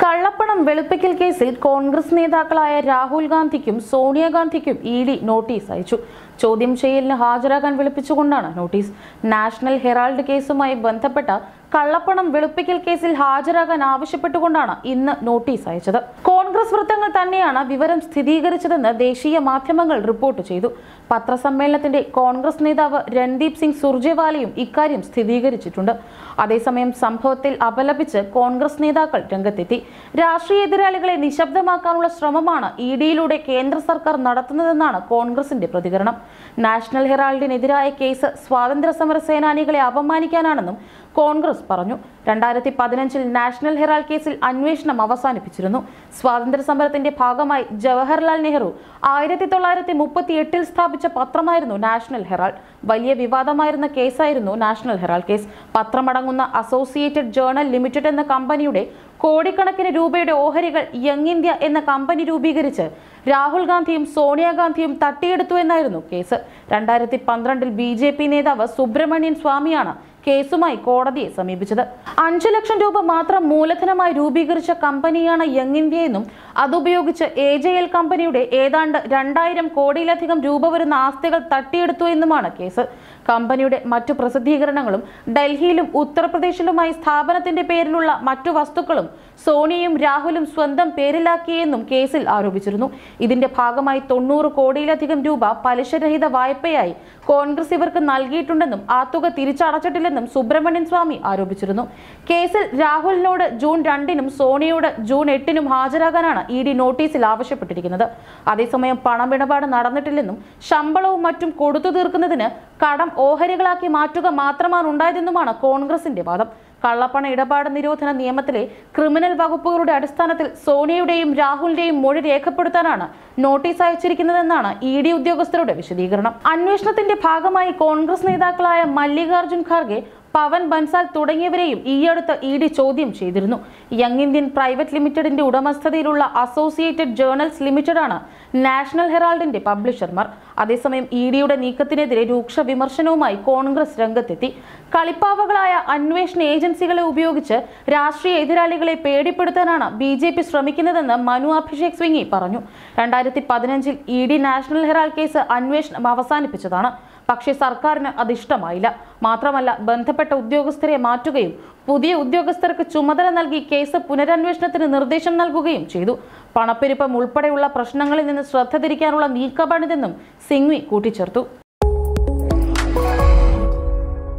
കള്ളപ്പണം വെളുപ്പിക്കൽ കേസിൽ കോൺഗ്രസ് നേതാക്കളായ രാഹുൽ ഗാന്ധിക്കും സോണിയാഗാന്ധിക്കും ഇ ഡി നോട്ടീസ് അയച്ചു ചോദ്യം ചെയ്യലിന് ഹാജരാകാൻ വിളിപ്പിച്ചുകൊണ്ടാണ് നോട്ടീസ് നാഷണൽ ഹെറാൾഡ് കേസുമായി ബന്ധപ്പെട്ട കള്ളപ്പണം വെളുപ്പിക്കൽ കേസിൽ ഹാജരാകാൻ ആവശ്യപ്പെട്ടുകൊണ്ടാണ് ഇന്ന് നോട്ടീസ് അയച്ചത് കോൺഗ്രസ് വൃത്തങ്ങൾ തന്നെയാണ് വിവരം സ്ഥിരീകരിച്ചതെന്ന് ദേശീയ മാധ്യമങ്ങൾ റിപ്പോർട്ട് ചെയ്തു പത്രസമ്മേളനത്തിന്റെ കോൺഗ്രസ് നേതാവ് രൺദീപ് സിംഗ് സുർജേവാലയും ഇക്കാര്യം സ്ഥിരീകരിച്ചിട്ടുണ്ട് അതേസമയം സംഭവത്തിൽ അപലപിച്ച് കോൺഗ്രസ് നേതാക്കൾ രംഗത്തെത്തി രാഷ്ട്രീയ എതിരാളികളെ നിശബ്ദമാക്കാനുള്ള ശ്രമമാണ് ഇ ഡിയിലൂടെ കേന്ദ്ര സർക്കാർ നടത്തുന്നതെന്നാണ് കോൺഗ്രസിന്റെ പ്രതികരണം നാഷണൽ ഹെറാൾഡിനെതിരായ കേസ് സ്വാതന്ത്ര്യ സമര സേനാനികളെ അപമാനിക്കാനാണെന്നും കോൺഗ്രസ് പറഞ്ഞു രണ്ടായിരത്തി പതിനഞ്ചിൽ നാഷണൽ ഹെറാൾഡ് കേസിൽ അന്വേഷണം അവസാനിപ്പിച്ചിരുന്നു സ്വാതന്ത്ര്യ സമരത്തിന്റെ ഭാഗമായി ജവഹർലാൽ നെഹ്റു ആയിരത്തി തൊള്ളായിരത്തി മുപ്പത്തി എട്ടിൽ സ്ഥാപിച്ച പത്രമായിരുന്നു നാഷണൽ ഹെറാൾഡ് വലിയ വിവാദമായിരുന്ന കേസായിരുന്നു നാഷണൽ ഹെറാൾഡ് കേസ് പത്രമടങ്ങുന്ന അസോസിയേറ്റഡ് ജേർണൽ ലിമിറ്റഡ് എന്ന കമ്പനിയുടെ കോടിക്കണക്കിന് രൂപയുടെ ഓഹരികൾ യങ് ഇന്ത്യ എന്ന കമ്പനി രൂപീകരിച്ച് രാഹുൽ ഗാന്ധിയും സോണിയാഗാന്ധിയും തട്ടിയെടുത്തു എന്നായിരുന്നു കേസ് രണ്ടായിരത്തി പന്ത്രണ്ടിൽ ബി ജെ പി നേതാവ് സുബ്രഹ്മണ്യൻ സ്വാമിയാണ് കേസുമായി കോടതിയെ സമീപിച്ചത് അഞ്ചു ലക്ഷം രൂപ മാത്രം മൂലധനമായി രൂപീകരിച്ച കമ്പനിയാണ് യങ് ഇന്ത്യ എന്നും അതുപയോഗിച്ച് എ ജെ എൽ കമ്പനിയുടെ ഏതാണ്ട് രണ്ടായിരം കോടിയിലധികം രൂപ വരുന്ന ആസ്തികൾ തട്ടിയെടുത്തു എന്നുമാണ് കേസ് കമ്പനിയുടെ മറ്റു പ്രസിദ്ധീകരണങ്ങളും ഡൽഹിയിലും ഉത്തർപ്രദേശിലുമായി സ്ഥാപനത്തിന്റെ പേരിലുള്ള മറ്റു വസ്തുക്കളും സോണിയയും രാഹുലും സ്വന്തം പേരിലാക്കിയെന്നും കേസിൽ ആരോപിച്ചിരുന്നു ഇതിന്റെ ഭാഗമായി തൊണ്ണൂറ് കോടിയിലധികം രൂപ പലിശരഹിത വായ്പയായി കോൺഗ്രസ് ഇവർക്ക് നൽകിയിട്ടുണ്ടെന്നും ആ തുക തിരിച്ചടച്ചിട്ടില്ലെന്നും സുബ്രഹ്മണ്യൻ സ്വാമി ആരോപിച്ചിരുന്നു കേസിൽ രാഹുലിനോട് ജൂൺ രണ്ടിനും സോണിയയോട് ജൂൺ എട്ടിനും ഹാജരാകാനാണ് ഇ ഡി നോട്ടീസിൽ ആവശ്യപ്പെട്ടിരിക്കുന്നത് അതേസമയം പണമിടപാട് നടന്നിട്ടില്ലെന്നും ശമ്പളവും മറ്റും കൊടുത്തു തീർക്കുന്നതിന് കടം ഓഹരികളാക്കി മാറ്റുക മാത്രമാണ് ഉണ്ടായതെന്നുമാണ് കോൺഗ്രസിന്റെ വാദം കള്ളപ്പണ ഇടപാട് നിരോധന നിയമത്തിലെ ക്രിമിനൽ വകുപ്പുകളുടെ അടിസ്ഥാനത്തിൽ സോണിയയുടെയും രാഹുലിന്റെയും മൊഴി രേഖപ്പെടുത്താനാണ് നോട്ടീസ് അയച്ചിരിക്കുന്നതെന്നാണ് ഇ ഡി ഉദ്യോഗസ്ഥരുടെ വിശദീകരണം അന്വേഷണത്തിന്റെ ഭാഗമായി കോൺഗ്രസ് നേതാക്കളായ മല്ലികാർജുൻ ഖാർഗെ പവൻ ബൻസാൽ തുടങ്ങിയവരെയും ഈയടുത്ത് ഇ ഡി ചോദ്യം ചെയ്തിരുന്നു യങ് ഇന്ത്യൻ പ്രൈവറ്റ് ലിമിറ്റഡിന്റെ ഉടമസ്ഥതയിലുള്ള അസോസിയേറ്റഡ് ജേർണൽസ് ലിമിറ്റഡാണ് നാഷണൽ ഹെറാൾഡിന്റെ പബ്ലിഷർമാർ അതേസമയം ഇ ഡിയുടെ നീക്കത്തിനെതിരെ രൂക്ഷ വിമർശനവുമായി കോൺഗ്രസ് രംഗത്തെത്തി കളിപ്പാവകളായ അന്വേഷണ ഏജൻസികളെ ഉപയോഗിച്ച് രാഷ്ട്രീയ എതിരാളികളെ പേടിപ്പെടുത്താനാണ് ബി ജെ പി ശ്രമിക്കുന്നതെന്ന് മനു അഭിഷേക് സ്വിങ്ങി പറഞ്ഞു രണ്ടായിരത്തി പതിനഞ്ചിൽ E D National Herald case അന്വേഷണം അവസാനിപ്പിച്ചതാണ് പക്ഷേ സർക്കാരിന് അത് ഇഷ്ടമായില്ല മാത്രമല്ല ബന്ധപ്പെട്ട ഉദ്യോഗസ്ഥരെ മാറ്റുകയും പുതിയ ഉദ്യോഗസ്ഥർക്ക് ചുമതല നൽകി കേസ് പുനരന്വേഷണത്തിന് നിർദ്ദേശം നൽകുകയും ചെയ്തു പണപ്പെരുപ്പം ഉൾപ്പെടെയുള്ള പ്രശ്നങ്ങളിൽ നിന്ന് ശ്രദ്ധ തിരിക്കാനുള്ള നീക്കമാണിതെന്നും സിംഗ്വി കൂട്ടിച്ചേർത്തു